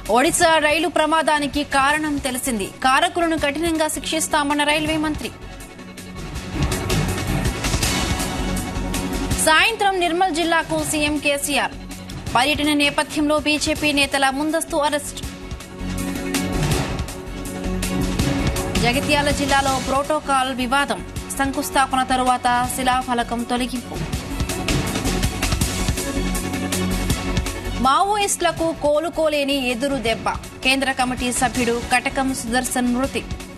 ఒడిశా రైలు ప్రమాదానికి కారణం తెలిసింది కారకులను కఠినంగా శిక్షిస్తామన్న రైల్వే మంత్రి సాయంత్రం నిర్మల్ జిల్లాకు సీఎం కేసీఆర్ పర్యటన నేపథ్యంలో బీజేపీ నేతల ముందస్తు అరెస్ట్ జగిత్యాల జిల్లాలో ప్రోటోకాల్ వివాదం శంకుస్థాపన తరువాత శిలాఫలకం తొలగింపు మావోయిస్టులకు కోలుకోలేని ఎదురు దెబ్బ కేంద్ర కమిటీ సభ్యుడు కటకం సుదర్శన్ మృతి